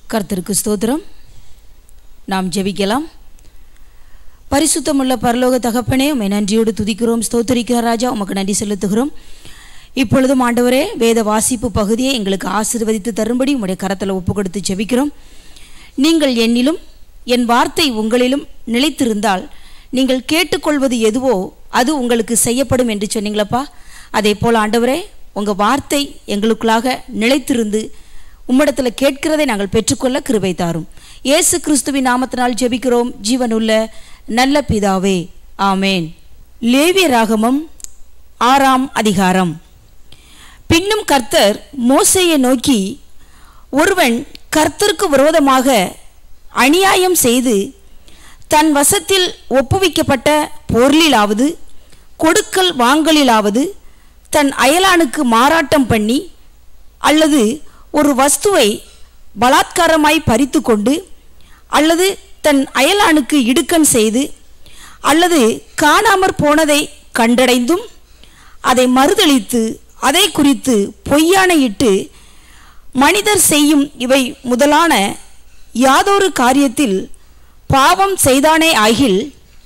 கர்த்தருக்கு ஸ்தோத்திரம் நாம் ஜெபிக்கலாம் பரிசுத்தமுள்ள பரலோக தகப்பனே உம்மை நன்றியோடு துதிக்கிறோம் ஸ்தோத்தரிக்கிற ராஜா உமக்கு நன்றி செலுத்துகிறோம் இப்பொழுதும் ஆண்டவரே வேத வாசிப்பு பகுதியை எங்களுக்கு ஆசீர்வதித்து தரும்படி உம்முடைய கரத்தில் ஒப்பு கொடுத்து ஜெபிக்கிறோம் நீங்கள் என்னிலும் என் வார்த்தை உங்களிலும் நிலைத்திருந்தால் நீங்கள் கேட்டுக்கொள்வது எதுவோ அது உங்களுக்கு செய்யப்படும் என்று சொன்னீங்களப்பா அதே போல் ஆண்டவரே உங்கள் வார்த்தை எங்களுக்குள்ளாக நிலைத்திருந்து உம்மிடத்தில் கேட்கிறதை நாங்கள் பெற்றுக்கொள்ள கிருபை தாரும் இயேசு கிறிஸ்துவின் நாமத்தினால் ஜெபிக்கிறோம் ஜீவனுள்ள நல்ல பிதாவே ஆமேன் லேவிய ராகமம் ஆறாம் அதிகாரம் பின்னும் கர்த்தர் மோசேயை நோக்கி ஒருவன் கர்த்தருக்கு விரோதமாக அநியாயம் செய்து தன் வசத்தில் ஒப்புவிக்கப்பட்ட பொருளிலாவது கொடுக்கல் வாங்கலிலாவது தன் அயலானுக்கு மாறாட்டம் பண்ணி அல்லது ஒரு வஸ்துவை பலாத்காரமாய் பறித்து கொண்டு அல்லது தன் அயலானுக்கு இடுக்கண் செய்து அல்லது காணாமற் போனதை கண்டடைந்தும் அதை மறுதளித்து அதை குறித்து பொய்யானையிட்டு மனிதர் செய்யும் இவை முதலான யாதொரு காரியத்தில் பாவம் செய்தானே ஆகில்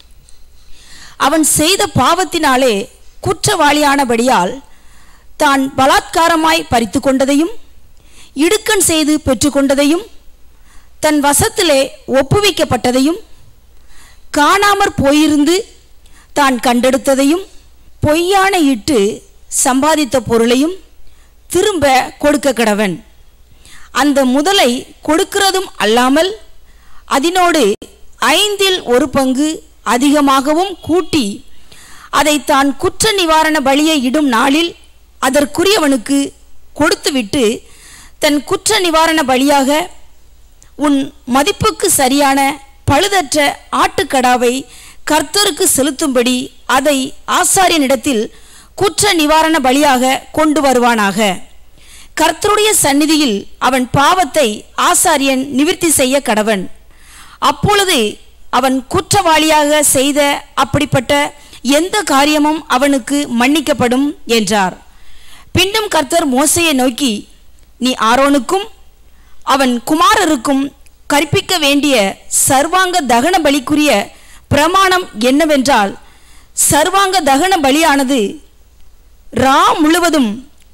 அவன் செய்த பாவத்தினாலே குற்றவாளியானபடியால் தான் பலாத்காரமாய் பறித்து கொண்டதையும் இடுக்கண் செய்து பெற்றுக்கொண்டதையும் தன் வசத்திலே ஒப்புவிக்கப்பட்டதையும் காணாமற் போயிருந்து தான் கண்டெடுத்ததையும் பொய்யான இட்டு சம்பாதித்த பொருளையும் திரும்ப கொடுக்க கடவன் அந்த முதலை கொடுக்கிறதும் அல்லாமல் அதனோடு ஐந்தில் ஒரு பங்கு அதிகமாகவும் கூட்டி அதை தான் குற்ற நிவாரண பலியை இடும் நாளில் அதற்குரியவனுக்கு கொடுத்துவிட்டு தன் குற்ற நிவாரண பலியாக உன் மதிப்புக்கு சரியான பழுதற்ற ஆட்டுக்கடாவை கர்த்தருக்கு செலுத்தும்படி அதை ஆசாரியனிடத்தில் குற்ற நிவாரண பலியாக கொண்டு வருவானாக கர்த்தருடைய சந்நிதியில் அவன் பாவத்தை ஆசாரியன் நிவிர்த்தி செய்ய கடவன் அப்பொழுது அவன் குற்றவாளியாக செய்த அப்படிப்பட்ட எந்த காரியமும் அவனுக்கு மன்னிக்கப்படும் என்றார் பின்னும் கர்த்தர் மோசையை நோக்கி நீ ஆரோனுக்கும் அவன் குமாரருக்கும் கற்பிக்க வேண்டிய சர்வாங்க தகன பலிக்குரிய பிரமாணம் என்னவென்றால் சர்வாங்க தகன பலியானது ரா முழுவதும்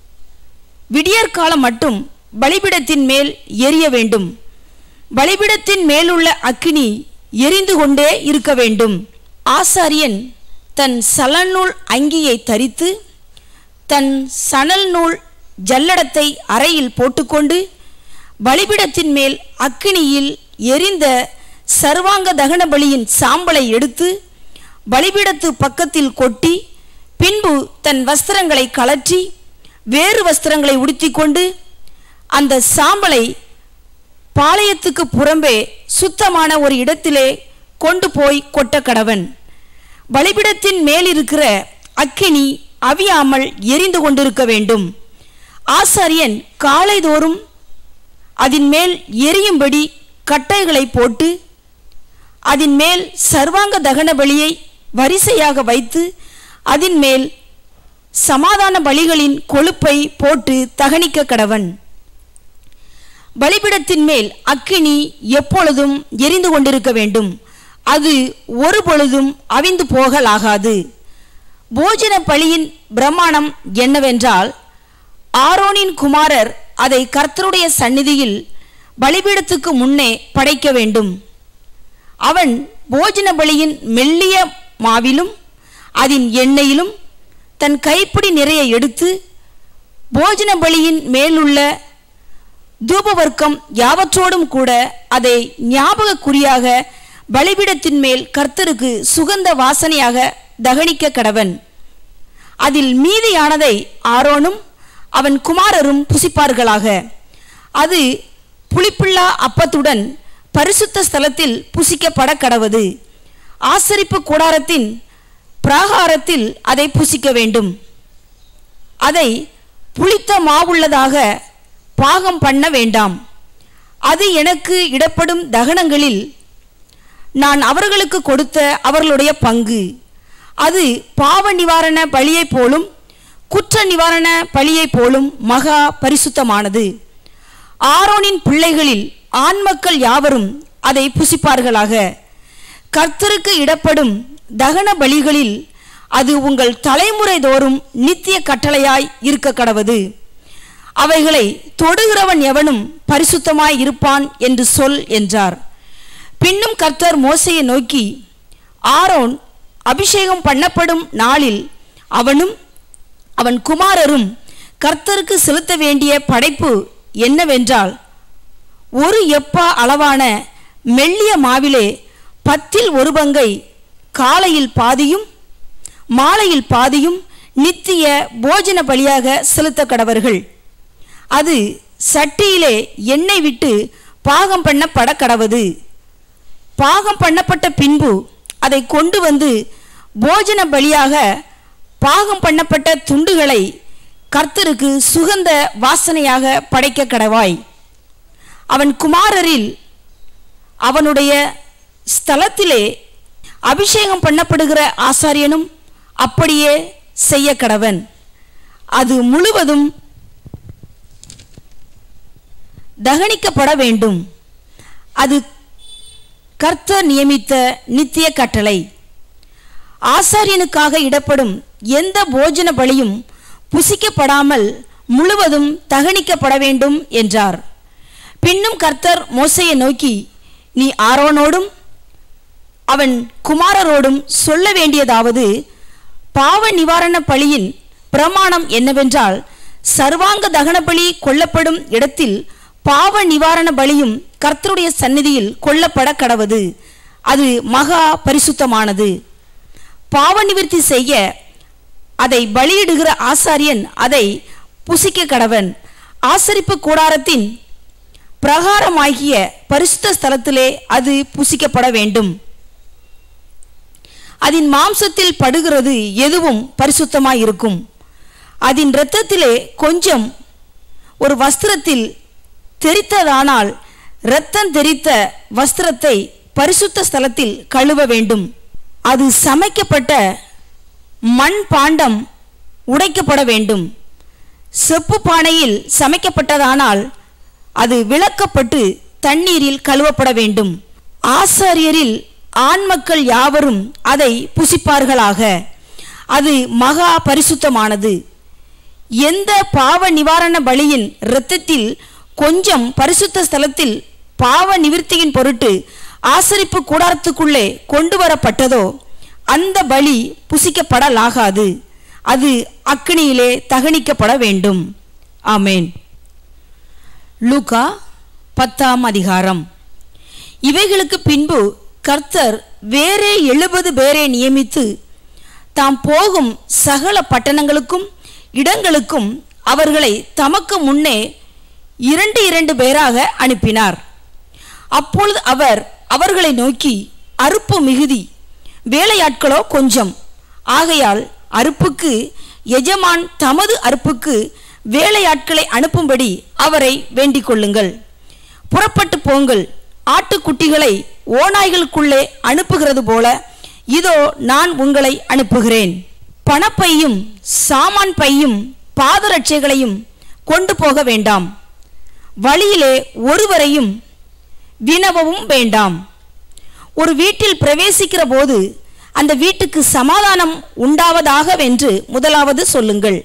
விடியற்காலம் மட்டும் பலிபிடத்தின் மேல் எரிய வேண்டும் பலிபிடத்தின் மேலுள்ள அக்கினி எரிந்து கொண்டே இருக்க வேண்டும் ஆசாரியன் தன் சலநூல் அங்கியை தரித்து தன் சணல் நூல் ஜல்லடத்தை அறையில் போட்டுக்கொண்டு பலிபிடத்தின் மேல் அக்கினியில் எரிந்த சர்வாங்க தகன பலியின் சாம்பலை எடுத்து பலிபிடத்து பக்கத்தில் கொட்டி பின்பு தன் வஸ்திரங்களை கலற்றி வேறு வஸ்திரங்களை உடுத்திக்கொண்டு அந்த சாம்பலை பாளையத்துக்கு புறம்பே சுத்தமான ஒரு இடத்திலே கொண்டு போய் கொட்ட கடவன் பலிபிடத்தின் மேல் இருக்கிற அக்கினி அவியாமல் எரிந்து கொண்டிருக்க வேண்டும் ஆசாரியன் காலைதோறும் அதன் மேல் எரியும்படி கட்டைகளை போட்டு அதன் மேல் சர்வாங்க தகன பலியை வரிசையாக வைத்து அதன் மேல் சமாதான பலிகளின் கொழுப்பை போட்டு தகனிக்க கடவன் பலிபிடத்தின் மேல் அக்கினி எப்பொழுதும் எரிந்து கொண்டிருக்க வேண்டும் அது ஒரு பொழுதும் அவிந்து போகலாகாது போஜன பலியின் பிரமாணம் என்னவென்றால் ஆரோனின் குமாரர் அதை கர்த்தருடைய சந்நிதியில் பலிபீடத்துக்கு முன்னே படைக்க வேண்டும் அவன் போஜன பலியின் மெல்லிய மாவிலும் அதன் எண்ணெயிலும் தன் கைப்பிடி நிறைய எடுத்து போஜன பலியின் மேலுள்ள தூபவர்க்கம் யாவற்றோடும் கூட அதை ஞாபக குறியாக பலிபீடத்தின் மேல் கர்த்தருக்கு சுகந்த வாசனையாக தகனிக்க கடவன் அதில் மீதியானதை ஆரோனும் அவன் குமாரரும் புசிப்பார்களாக அது புளிப்புள்ளா அப்பத்துடன் பரிசுத்த ஸ்தலத்தில் புசிக்கப்பட கடவது ஆசரிப்பு கூடாரத்தின் பிராகாரத்தில் அதை புசிக்க வேண்டும் அதை புளித்த மாவுள்ளதாக பாகம் பண்ண வேண்டாம் அது எனக்கு இடப்படும் தகனங்களில் நான் அவர்களுக்கு கொடுத்த அவர்களுடைய பங்கு அது பாவ நிவாரண பலியைப் போலும் குற்ற நிவாரண பலியைப் போலும் மகா பரிசுத்தமானது ஆரோனின் பிள்ளைகளில் ஆண் மக்கள் யாவரும் அதை புசிப்பார்களாக கர்த்தருக்கு இடப்படும் தகன பலிகளில் அது உங்கள் தலைமுறை தோறும் நித்திய கட்டளையாய் இருக்க கடவது அவைகளை தொடுகிறவன் எவனும் பரிசுத்தமாய் இருப்பான் என்று சொல் என்றார் பின்னும் கர்த்தர் மோசையை நோக்கி ஆரோன் அபிஷேகம் பண்ணப்படும் நாளில் அவனும் அவன் குமாரரும் கர்த்தருக்கு செலுத்த வேண்டிய படைப்பு என்னவென்றால் ஒரு எப்பா அளவான மெல்லிய மாவிலே பத்தில் ஒரு பங்கை காலையில் பாதியும் மாலையில் பாதியும் நித்திய போஜன பலியாக செலுத்த கடவர்கள் அது சட்டியிலே எண்ணெய் விட்டு பாகம் பண்ணப்பட கடவது பாகம் பண்ணப்பட்ட பின்பு அதை கொண்டு வந்து போஜன பலியாக பாகம் பண்ணப்பட்ட துண்டுகளை கர்த்தருக்கு சுகந்த வாசனையாக படைக்க கடவாய் அவன் குமாரரில் அவனுடைய ஸ்தலத்திலே அபிஷேகம் பண்ணப்படுகிற ஆசாரியனும் அப்படியே செய்ய கடவன் அது முழுவதும் தகனிக்கப்பட வேண்டும் அது கர்த்தர் நியமித்த நித்திய கட்டளை ஆசாரியனுக்காக இடப்படும் எந்த போஜன பலியும் புசிக்கப்படாமல் முழுவதும் தகனிக்கப்பட வேண்டும் என்றார் பின்னும் கர்த்தர் மோசையை நோக்கி நீ ஆரோனோடும் அவன் குமாரரோடும் சொல்ல வேண்டியதாவது பாவ நிவாரண பலியின் பிரமாணம் என்னவென்றால் சர்வாங்க தகன பலி கொல்லப்படும் இடத்தில் பாவ நிவாரண பலியும் கர்த்தருடைய சந்நிதியில் கொல்லப்பட கடவது அது மகா பரிசுத்தமானது பாவ நிவர்த்தி செய்ய அதை பலியிடுகிற ஆசாரியன் அதை புசிக்க கடவன் ஆசரிப்பு கூடாரத்தின் பிரகாரமாகிய பரிசுத்த ஸ்தலத்திலே அது புசிக்கப்பட வேண்டும் அதன் மாம்சத்தில் படுகிறது எதுவும் பரிசுத்தமாய் இருக்கும் அதன் இரத்தத்திலே கொஞ்சம் ஒரு வஸ்திரத்தில் தெரித்ததானால் இரத்தம் தெரித்த வஸ்திரத்தை பரிசுத்த ஸ்தலத்தில் கழுவ வேண்டும் அது சமைக்கப்பட்ட மண் பாண்டம் உடைக்கப்பட வேண்டும் செப்பு பானையில் சமைக்கப்பட்டதானால் அது விளக்கப்பட்டு தண்ணீரில் கழுவப்பட வேண்டும் ஆசாரியரில் ஆண் மக்கள் யாவரும் அதை புசிப்பார்களாக அது மகா பரிசுத்தமானது எந்த பாவ நிவாரண பலியின் இரத்தத்தில் கொஞ்சம் பரிசுத்த ஸ்தலத்தில் பாவ நிவிர்த்தியின் பொருட்டு ஆசரிப்பு கூடாரத்துக்குள்ளே கொண்டு வரப்பட்டதோ அந்த பலி புசிக்கப்படலாகாது அது அக்கினியிலே தகனிக்கப்பட வேண்டும் ஆமேன் லூகா பத்தாம் அதிகாரம் இவைகளுக்கு பின்பு கர்த்தர் வேறே எழுபது பேரை நியமித்து தாம் போகும் சகல பட்டணங்களுக்கும் இடங்களுக்கும் அவர்களை தமக்கு முன்னே இரண்டு இரண்டு பேராக அனுப்பினார் அப்பொழுது அவர் அவர்களை நோக்கி அறுப்பு மிகுதி வேலையாட்களோ கொஞ்சம் ஆகையால் அறுப்புக்கு எஜமான் தமது அறுப்புக்கு வேலையாட்களை அனுப்பும்படி அவரை வேண்டிக் கொள்ளுங்கள் புறப்பட்டு போங்கள் ஆட்டுக்குட்டிகளை ஓநாய்களுக்குள்ளே அனுப்புகிறது போல இதோ நான் உங்களை அனுப்புகிறேன் பணப்பையும் சாமான் பையும் பாதரட்சைகளையும் கொண்டு போக வேண்டாம் வழியிலே ஒருவரையும் வினவவும் வேண்டாம் ஒரு வீட்டில் பிரவேசிக்கிற போது அந்த வீட்டுக்கு சமாதானம் உண்டாவதாகவென்று முதலாவது சொல்லுங்கள்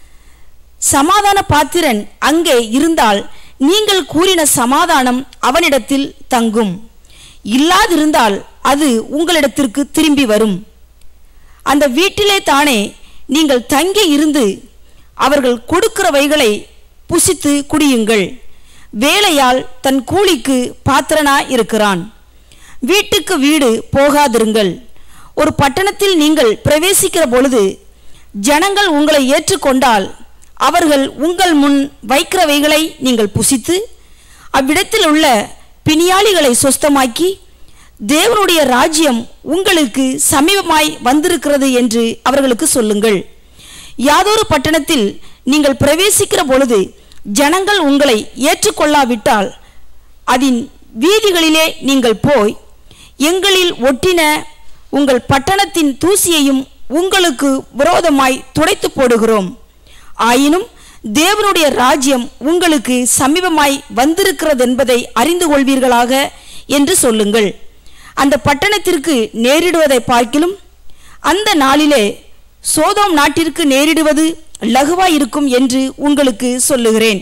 சமாதான பாத்திரன் அங்கே இருந்தால் நீங்கள் கூறின சமாதானம் அவனிடத்தில் தங்கும் இல்லாதிருந்தால் அது உங்களிடத்திற்கு திரும்பி வரும் அந்த வீட்டிலே தானே நீங்கள் தங்கி இருந்து அவர்கள் கொடுக்கிறவைகளை புசித்து குடியுங்கள் வேலையால் தன் கூலிக்கு பாத்திரனா இருக்கிறான் வீட்டுக்கு வீடு போகாதிருங்கள் ஒரு பட்டணத்தில் நீங்கள் பிரவேசிக்கிற பொழுது ஜனங்கள் உங்களை ஏற்றுக்கொண்டால் அவர்கள் உங்கள் முன் வைக்கிறவைகளை நீங்கள் புசித்து அவ்விடத்தில் உள்ள பிணியாளிகளை சொஸ்தமாக்கி தேவனுடைய ராஜ்யம் உங்களுக்கு சமீபமாய் வந்திருக்கிறது என்று அவர்களுக்கு சொல்லுங்கள் யாதொரு பட்டணத்தில் நீங்கள் பிரவேசிக்கிற பொழுது ஜனங்கள் உங்களை ஏற்றுக்கொள்ளாவிட்டால் அதன் வீதிகளிலே நீங்கள் போய் எங்களில் ஒட்டின உங்கள் பட்டணத்தின் தூசியையும் உங்களுக்கு விரோதமாய் துடைத்து போடுகிறோம் ஆயினும் தேவனுடைய ராஜ்யம் உங்களுக்கு சமீபமாய் வந்திருக்கிறது என்பதை அறிந்து கொள்வீர்களாக என்று சொல்லுங்கள் அந்த பட்டணத்திற்கு நேரிடுவதை பார்க்கிலும் அந்த நாளிலே சோதோம் நாட்டிற்கு நேரிடுவது லகுவாயிருக்கும் என்று உங்களுக்கு சொல்லுகிறேன்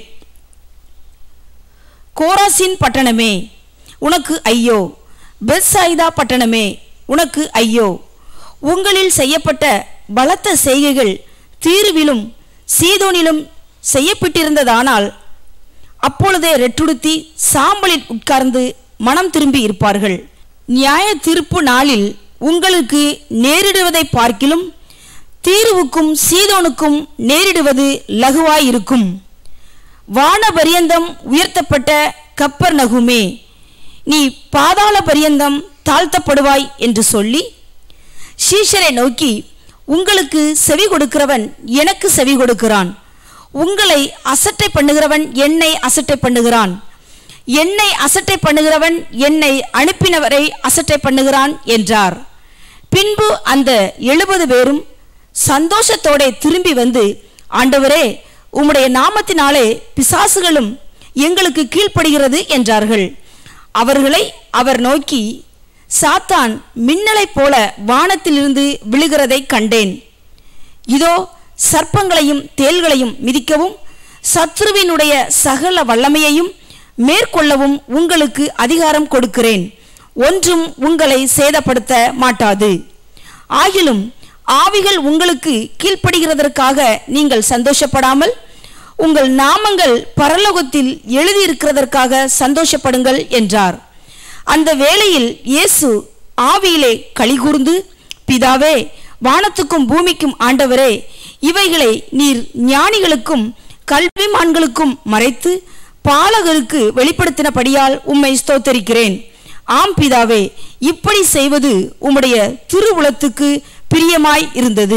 கோராசின் பட்டணமே உனக்கு ஐயோ பெத்சாயிதா பட்டணமே உனக்கு ஐயோ உங்களில் செய்யப்பட்ட பலத்த செய்கைகள் தீர்விலும் சீதோனிலும் செய்யப்பட்டிருந்ததானால் அப்பொழுதே ரெட்டுடுத்தி சாம்பலில் உட்கார்ந்து மனம் திரும்பி இருப்பார்கள் நியாய தீர்ப்பு நாளில் உங்களுக்கு நேரிடுவதை பார்க்கிலும் தீர்வுக்கும் சீதோனுக்கும் நேரிடுவது லகுவாயிருக்கும் வான பரியந்தம் உயர்த்தப்பட்ட கப்பர் நகுமே நீ பாதாள பரியந்தம் தாழ்த்தப்படுவாய் என்று சொல்லி சீஷரை நோக்கி உங்களுக்கு செவி கொடுக்கிறவன் எனக்கு செவி கொடுக்கிறான் உங்களை அசட்டை பண்ணுகிறவன் என்னை அசட்டை பண்ணுகிறான் என்னை அசட்டை பண்ணுகிறவன் என்னை அனுப்பினவரை அசட்டை பண்ணுகிறான் என்றார் பின்பு அந்த எழுபது பேரும் சந்தோஷத்தோட திரும்பி வந்து ஆண்டவரே உம்முடைய நாமத்தினாலே பிசாசுகளும் எங்களுக்கு கீழ்ப்படுகிறது என்றார்கள் அவர்களை அவர் நோக்கி சாத்தான் மின்னலைப் போல வானத்திலிருந்து விழுகிறதை கண்டேன் இதோ சர்ப்பங்களையும் தேள்களையும் மிதிக்கவும் சத்ருவினுடைய சகல வல்லமையையும் மேற்கொள்ளவும் உங்களுக்கு அதிகாரம் கொடுக்கிறேன் ஒன்றும் உங்களை சேதப்படுத்த மாட்டாது ஆகிலும் ஆவிகள் உங்களுக்கு கீழ்ப்படுகிறதற்காக நீங்கள் சந்தோஷப்படாமல் உங்கள் நாமங்கள் பரலோகத்தில் எழுதியிருக்கிறதற்காக சந்தோஷப்படுங்கள் என்றார் அந்த வேளையில் இயேசு ஆவியிலே கலிகூர்ந்து பிதாவே வானத்துக்கும் பூமிக்கும் ஆண்டவரே இவைகளை நீர் ஞானிகளுக்கும் கல்விமான்களுக்கும் மறைத்து பாலகருக்கு வெளிப்படுத்தினபடியால் உம்மை ஸ்தோத்தரிக்கிறேன் ஆம் பிதாவே இப்படி செய்வது உம்முடைய திருவுளத்துக்கு பிரியமாய் இருந்தது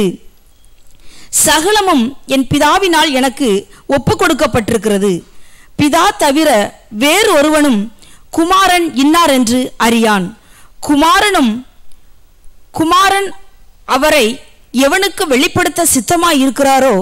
சகலமும் என் பிதாவினால் எனக்கு ஒப்பு கொடுக்கப்பட்டிருக்கிறது பிதா தவிர வேறு ஒருவனும் குமாரன் இன்னார் என்று அறியான் குமாரனும் குமாரன் அவரை எவனுக்கு வெளிப்படுத்த சித்தமாய் இருக்கிறாரோ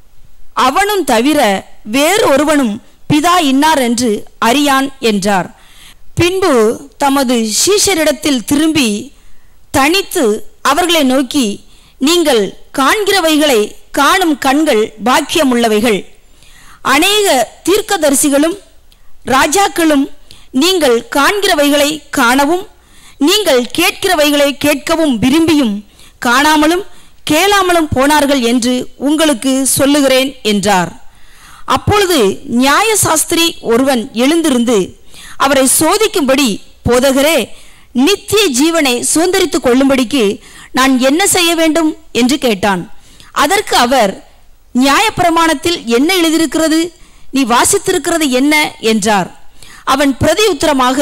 அவனும் தவிர வேறு ஒருவனும் பிதா இன்னார் என்று அறியான் என்றார் பின்பு தமது சீஷரிடத்தில் திரும்பி தனித்து அவர்களை நோக்கி நீங்கள் காண்கிறவைகளை காணும் கண்கள் பாக்கியமுள்ளவைகள் அநேக தீர்க்கதரிசிகளும் ராஜாக்களும் நீங்கள் காண்கிறவைகளை காணவும் நீங்கள் கேட்கிறவைகளை கேட்கவும் விரும்பியும் காணாமலும் கேளாமலும் போனார்கள் என்று உங்களுக்கு சொல்லுகிறேன் என்றார் அப்பொழுது நியாயசாஸ்திரி ஒருவன் எழுந்திருந்து அவரை சோதிக்கும்படி போதகரே நித்திய ஜீவனை சுதந்திரித்துக் கொள்ளும்படிக்கு நான் என்ன செய்ய வேண்டும் என்று கேட்டான் அதற்கு அவர் நியாயப்பிரமாணத்தில் என்ன எழுதியிருக்கிறது நீ வாசித்திருக்கிறது என்ன என்றார் அவன் பிரதி உத்தரமாக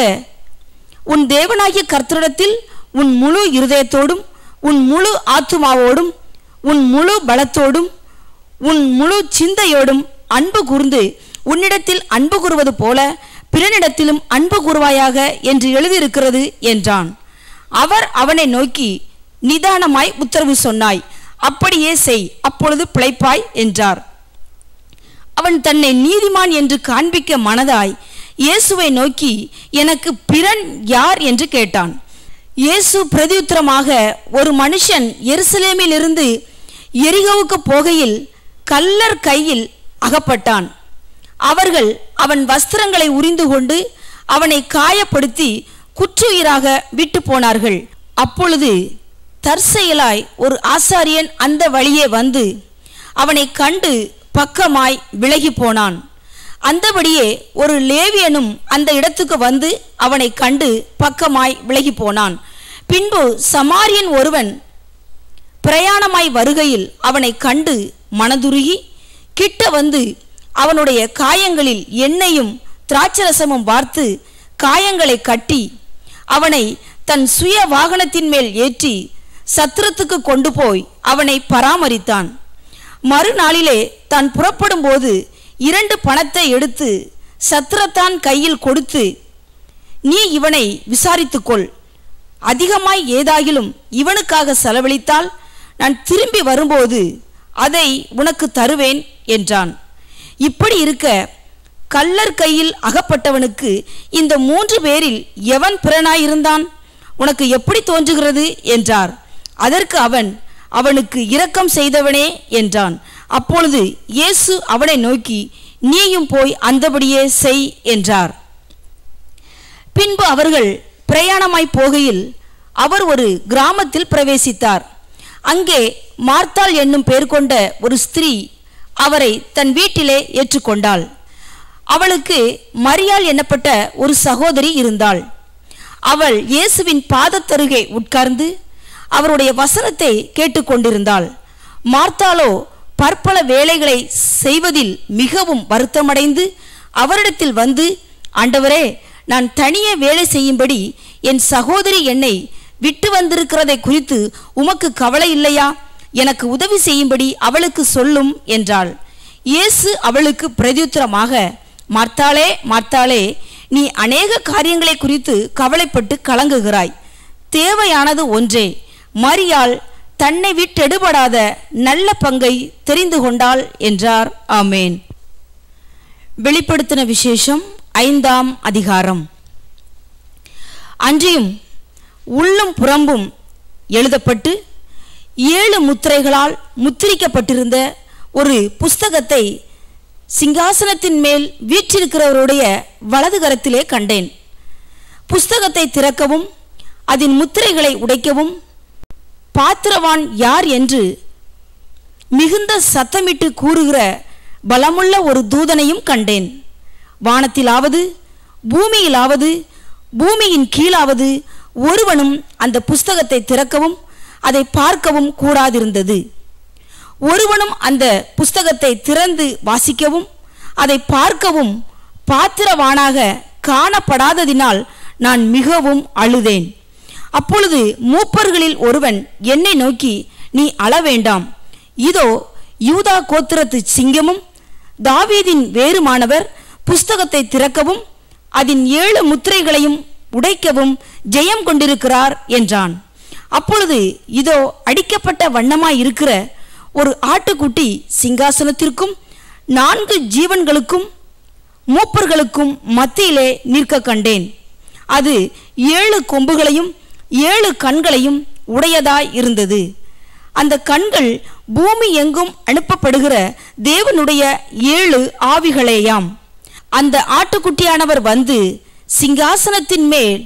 உன் தேவனாகிய கர்த்தரிடத்தில் உன் முழு இருதயத்தோடும் உன் முழு ஆத்துமாவோடும் உன் முழு பலத்தோடும் உன் முழு சிந்தையோடும் அன்பு கூர்ந்து உன்னிடத்தில் அன்பு கூறுவது போல பிறனிடத்திலும் அன்பு கூறுவாயாக என்று எழுதியிருக்கிறது என்றான் அவர் அவனை நோக்கி நிதானமாய் உத்தரவு சொன்னாய் அப்படியே செய் அப்பொழுது பிழைப்பாய் என்றார் அவன் தன்னை நீதிமான் என்று காண்பிக்க மனதாய் இயேசுவை நோக்கி எனக்கு பிறன் யார் என்று கேட்டான் இயேசு பிரதியுத்தரமாக ஒரு மனுஷன் எருசலேமிலிருந்து எரிகோவுக்கு போகையில் கல்லர் கையில் அகப்பட்டான் அவர்கள் அவன் வஸ்திரங்களை உரிந்து கொண்டு அவனை காயப்படுத்தி குற்றுயிராக விட்டு போனார்கள் அப்பொழுது தற்செயலாய் ஒரு ஆசாரியன் அந்த வழியே வந்து அவனை கண்டு பக்கமாய் விலகி போனான் அந்தபடியே ஒரு லேவியனும் அந்த இடத்துக்கு வந்து அவனை கண்டு பக்கமாய் விலகி போனான் பின்பு சமாரியன் ஒருவன் பிரயாணமாய் வருகையில் அவனை கண்டு மனதுருகி கிட்ட வந்து அவனுடைய காயங்களில் எண்ணெயும் திராட்சரசமும் வார்த்து காயங்களை கட்டி அவனை தன் சுய வாகனத்தின் மேல் ஏற்றி சத்திரத்துக்கு கொண்டு போய் அவனை பராமரித்தான் மறுநாளிலே தான் புறப்படும் போது இரண்டு பணத்தை எடுத்து சத்திரத்தான் கையில் கொடுத்து நீ இவனை விசாரித்துக்கொள் அதிகமாய் ஏதாகிலும் இவனுக்காக செலவழித்தால் நான் திரும்பி வரும்போது அதை உனக்கு தருவேன் என்றான் இப்படி இருக்க கள்ளர் கையில் அகப்பட்டவனுக்கு இந்த மூன்று பேரில் எவன் பிறனாயிருந்தான் உனக்கு எப்படி தோன்றுகிறது என்றார் அதற்கு அவன் அவனுக்கு இரக்கம் செய்தவனே என்றான் அப்பொழுது இயேசு அவனை நோக்கி நீயும் போய் அந்தபடியே செய் என்றார் பின்பு அவர்கள் பிரயாணமாய் போகையில் அவர் ஒரு கிராமத்தில் பிரவேசித்தார் அங்கே மார்த்தாள் என்னும் பெயர் கொண்ட ஒரு ஸ்திரீ அவரை தன் வீட்டிலே ஏற்றுக்கொண்டாள் அவளுக்கு மரியாள் என்னப்பட்ட ஒரு சகோதரி இருந்தாள் அவள் இயேசுவின் பாதத்தருகே உட்கார்ந்து அவருடைய வசனத்தை கேட்டுக்கொண்டிருந்தாள் மார்த்தாளோ பற்பல வேலைகளை செய்வதில் மிகவும் வருத்தமடைந்து அவரிடத்தில் வந்து ஆண்டவரே நான் தனியே வேலை செய்யும்படி என் சகோதரி என்னை விட்டு வந்திருக்கிறதை குறித்து உமக்கு கவலை இல்லையா எனக்கு உதவி செய்யும்படி அவளுக்கு சொல்லும் என்றாள் இயேசு அவளுக்கு பிரதியுத்தரமாக மார்த்தாளே மார்த்தாளே நீ அநேக காரியங்களை குறித்து கவலைப்பட்டு கலங்குகிறாய் தேவையானது ஒன்றே மரியாள் தன்னை விட்டெடுபடாத நல்ல பங்கை தெரிந்து கொண்டாள் என்றார் ஆமேன் வெளிப்படுத்தின விசேஷம் ஐந்தாம் அதிகாரம் அன்றியும் உள்ளும் புறம்பும் எழுதப்பட்டு ஏழு முத்திரைகளால் முத்திரிக்கப்பட்டிருந்த ஒரு புஸ்தகத்தை சிங்காசனத்தின் மேல் வீற்றிருக்கிறவருடைய வலது கரத்திலே கண்டேன் புஸ்தகத்தை திறக்கவும் அதன் முத்திரைகளை உடைக்கவும் பாத்திரவான் யார் என்று மிகுந்த சத்தமிட்டு கூறுகிற பலமுள்ள ஒரு தூதனையும் கண்டேன் வானத்திலாவது பூமியிலாவது பூமியின் கீழாவது ஒருவனும் அந்த புஸ்தகத்தை திறக்கவும் அதை பார்க்கவும் கூடாதிருந்தது ஒருவனும் அந்த புஸ்தகத்தை திறந்து வாசிக்கவும் அதை பார்க்கவும் பாத்திரவானாக காணப்படாததினால் நான் மிகவும் அழுதேன் அப்பொழுது மூப்பர்களில் ஒருவன் என்னை நோக்கி நீ அழ வேண்டாம் இதோ யூதா கோத்திரத்து சிங்கமும் தாவீதின் வேறுமானவர் புஸ்தகத்தை திறக்கவும் அதன் ஏழு முத்திரைகளையும் உடைக்கவும் ஜெயம் கொண்டிருக்கிறார் என்றான் அப்பொழுது இதோ அடிக்கப்பட்ட வண்ணமாய் இருக்கிற ஒரு ஆட்டுக்குட்டி சிங்காசனத்திற்கும் நான்கு ஜீவன்களுக்கும் மூப்பர்களுக்கும் மத்தியிலே நிற்க கண்டேன் அது ஏழு கொம்புகளையும் ஏழு கண்களையும் உடையதாய் இருந்தது அந்த கண்கள் பூமி எங்கும் அனுப்பப்படுகிற தேவனுடைய ஏழு ஆவிகளேயாம் அந்த ஆட்டுக்குட்டியானவர் வந்து சிங்காசனத்தின் மேல்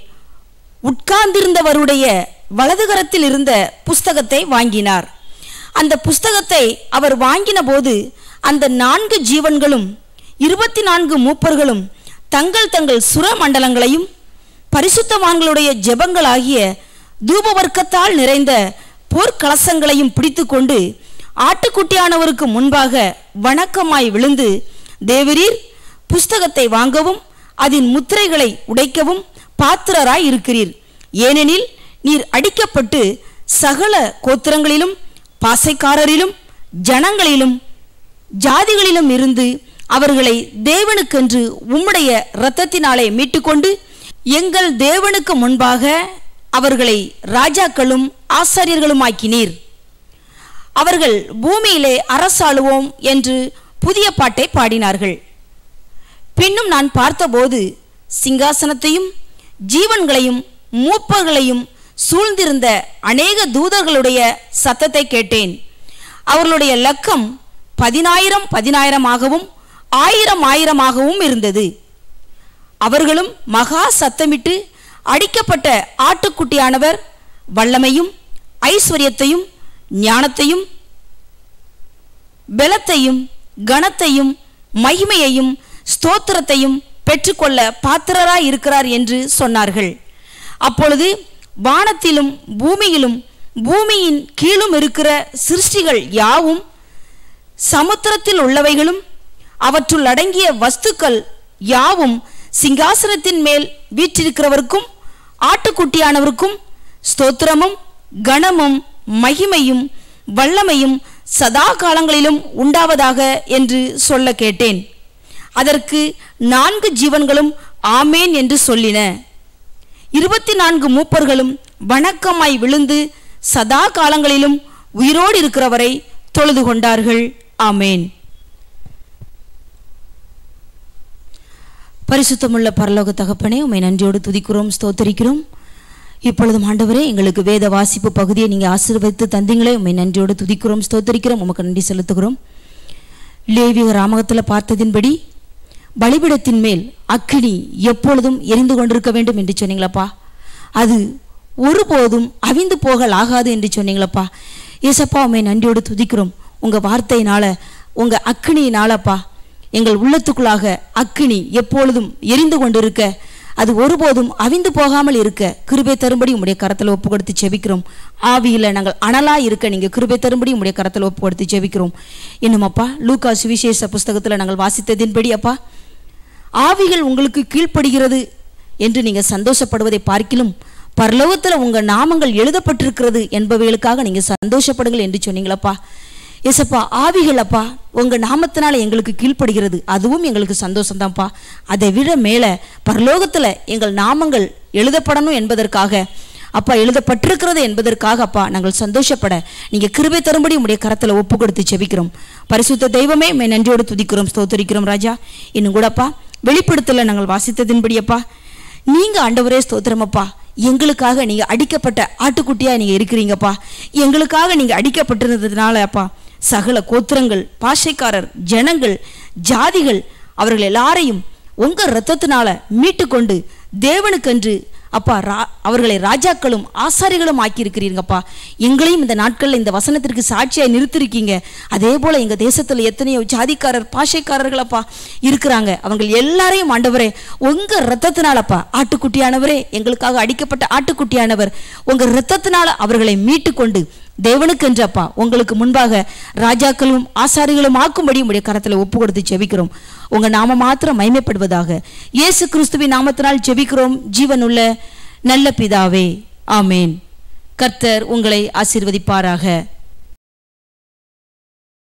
உட்கார்ந்திருந்தவருடைய வலதுகரத்தில் இருந்த புஸ்தகத்தை வாங்கினார் அந்த புஸ்தகத்தை அவர் வாங்கின போது அந்த நான்கு ஜீவன்களும் இருபத்தி நான்கு மூப்பர்களும் தங்கள் தங்கள் சுரமண்டலங்களையும் பரிசுத்தவான்களுடைய ஜெபங்களாகிய தூபவர்க்கத்தால் நிறைந்த போர்க்கலசங்களையும் பிடித்துக்கொண்டு ஆட்டுக்குட்டியானவருக்கு முன்பாக வணக்கமாய் விழுந்து தேவரீர் புஸ்தகத்தை வாங்கவும் அதன் முத்திரைகளை உடைக்கவும் பாத்திரராய் இருக்கிறீர் ஏனெனில் நீர் அடிக்கப்பட்டு சகல கோத்திரங்களிலும் பாசைக்காரரிலும் ஜனங்களிலும் ஜாதிகளிலும் இருந்து அவர்களை தேவனுக்கென்று உம்முடைய இரத்தத்தினாலே மீட்டுக்கொண்டு எங்கள் தேவனுக்கு முன்பாக அவர்களை ராஜாக்களும் ஆசாரியர்களுமாக்கினீர் அவர்கள் பூமியிலே அரசாளுவோம் என்று புதிய பாட்டை பாடினார்கள் பின்னும் நான் பார்த்தபோது சிங்காசனத்தையும் ஜீவன்களையும் மூப்பர்களையும் சூழ்ந்திருந்த அநேக தூதர்களுடைய சத்தத்தை கேட்டேன் அவர்களுடைய லக்கம் பதினாயிரம் பதினாயிரமாகவும் ஆயிரம் ஆயிரமாகவும் இருந்தது அவர்களும் மகா சத்தமிட்டு அடிக்கப்பட்ட ஆட்டுக்குட்டியானவர் வல்லமையும் ஐஸ்வர்யத்தையும் ஞானத்தையும் பலத்தையும் கனத்தையும் மகிமையையும் ஸ்தோத்திரத்தையும் பெற்றுக்கொள்ள பாத்திரராய் இருக்கிறார் என்று சொன்னார்கள் அப்பொழுது வானத்திலும் பூமியிலும் பூமியின் கீழும் இருக்கிற சிருஷ்டிகள் யாவும் சமுத்திரத்தில் உள்ளவைகளும் அவற்றுள் அடங்கிய வஸ்துக்கள் யாவும் சிங்காசனத்தின் மேல் வீற்றிருக்கிறவருக்கும் ஆட்டுக்குட்டியானவருக்கும் ஸ்தோத்திரமும் கனமும் மகிமையும் வல்லமையும் சதா காலங்களிலும் உண்டாவதாக என்று சொல்ல கேட்டேன் அதற்கு நான்கு ஜீவன்களும் ஆமேன் என்று சொல்லின இருபத்தி நான்கு மூப்பர்களும் வணக்கமாய் விழுந்து சதா காலங்களிலும் உயிரோடு இருக்கிறவரை தொழுது கொண்டார்கள் ஆமேன் பரிசுத்தமுள்ள பரலோக தகப்பனே உம்மை நன்றியோடு துதிக்கிறோம் ஸ்தோத்தரிக்கிறோம் இப்பொழுதும் ஆண்டவரே எங்களுக்கு வேத வாசிப்பு பகுதியை நீங்கள் ஆசீர்வதித்து தந்தீங்களே உம்மை நன்றியோடு துதிக்கிறோம் ஸ்தோத்தரிக்கிறோம் உமக்கு நன்றி செலுத்துகிறோம் லேவிய ராமகத்தில் பார்த்ததின்படி பலிபிடத்தின் மேல் அக்கினி எப்பொழுதும் எரிந்து கொண்டிருக்க வேண்டும் என்று சொன்னீங்களப்பா அது ஒருபோதும் அவிந்து போகல் ஆகாது என்று சொன்னீங்களப்பா ஏசப்பா உண்மை நன்றியோடு துதிக்கிறோம் உங்கள் வார்த்தையினால உங்கள் அக்கினியினாலப்பா எங்கள் உள்ளத்துக்குள்ளாக அக்கினி எப்பொழுதும் எரிந்து கொண்டிருக்க அது ஒருபோதும் அவிந்து போகாமல் இருக்க கிருபை தரும்படி உம்முடைய கரத்தில் ஒப்பு கொடுத்து செபிக்கிறோம் ஆவியில் நாங்கள் அனலா இருக்க நீங்கள் கிருபை தரும்படி உம்முடைய கரத்தில் ஒப்பு கொடுத்து செபிக்கிறோம் இன்னும் அப்பா லூக்கா சுவிசேஷ புஸ்தகத்தில் நாங்கள் வாசித்ததின்படி அப்பா ஆவிகள் உங்களுக்கு கீழ்ப்படுகிறது என்று நீங்கள் சந்தோஷப்படுவதை பார்க்கிலும் பரலோகத்தில் உங்கள் நாமங்கள் எழுதப்பட்டிருக்கிறது என்பவைகளுக்காக நீங்கள் சந்தோஷப்படுங்கள் என்று சொன்னீங்களப்பா எசப்பா ஆவிகள் அப்பா உங்கள் நாமத்தினால எங்களுக்கு கீழ்ப்படுகிறது அதுவும் எங்களுக்கு சந்தோஷம்தான்ப்பா அதை விட மேலே பரலோகத்தில் எங்கள் நாமங்கள் எழுதப்படணும் என்பதற்காக அப்பா எழுதப்பட்டிருக்கிறது என்பதற்காக அப்பா நாங்கள் சந்தோஷப்பட நீங்கள் கிருபை தரும்படி உடைய கரத்தில் ஒப்பு கொடுத்து செபிக்கிறோம் பரிசுத்த தெய்வமே மே நன்றியோடு துதிக்கிறோம் ஸ்தோத்தரிக்கிறோம் ராஜா இன்னும் கூடப்பா வெளிப்படுத்தல நாங்கள் வாசித்ததின்படி அப்பா நீங்க ஆண்டவரே ஸ்தோத்திரமப்பா எங்களுக்காக நீங்க அடிக்கப்பட்ட ஆட்டுக்குட்டியா நீங்க இருக்கிறீங்கப்பா எங்களுக்காக நீங்க அடிக்கப்பட்டிருந்ததுனால அப்பா சகல கோத்திரங்கள் பாஷைக்காரர் ஜனங்கள் ஜாதிகள் அவர்கள் எல்லாரையும் உங்க இரத்தத்தினால மீட்டுக்கொண்டு தேவனுக்கென்று அப்பா ரா அவர்களை ராஜாக்களும் ஆசாரிகளும் ஆக்கியிருக்கிறீங்கப்பா எங்களையும் இந்த நாட்களில் இந்த வசனத்திற்கு சாட்சியாய் நிறுத்திருக்கீங்க அதே போல எங்க தேசத்தில் எத்தனையோ ஜாதிக்காரர் பாஷைக்காரர்கள் அப்பா இருக்கிறாங்க அவங்க எல்லாரையும் ஆண்டவரே உங்க ரத்தத்தினாலப்பா ஆட்டுக்குட்டியானவரே எங்களுக்காக அடிக்கப்பட்ட ஆட்டுக்குட்டியானவர் உங்க ரத்தத்தினால அவர்களை மீட்டு கொண்டு தேவனுக்கென்றப்பா உங்களுக்கு முன்பாக ராஜாக்களும் ஆசாரிகளும் ஆக்கும்படி உடைய கரத்தில் ஒப்பு கொடுத்து செபிக்கிறோம் உங்க நாம மாத்திரம் மைமைப்படுவதாக இயேசு கிறிஸ்துவின் நாமத்தினால் செபிக்கிறோம் ஜீவனுள்ள நல்ல பிதாவே ஆமேன் கர்த்தர் உங்களை ஆசீர்வதிப்பாராக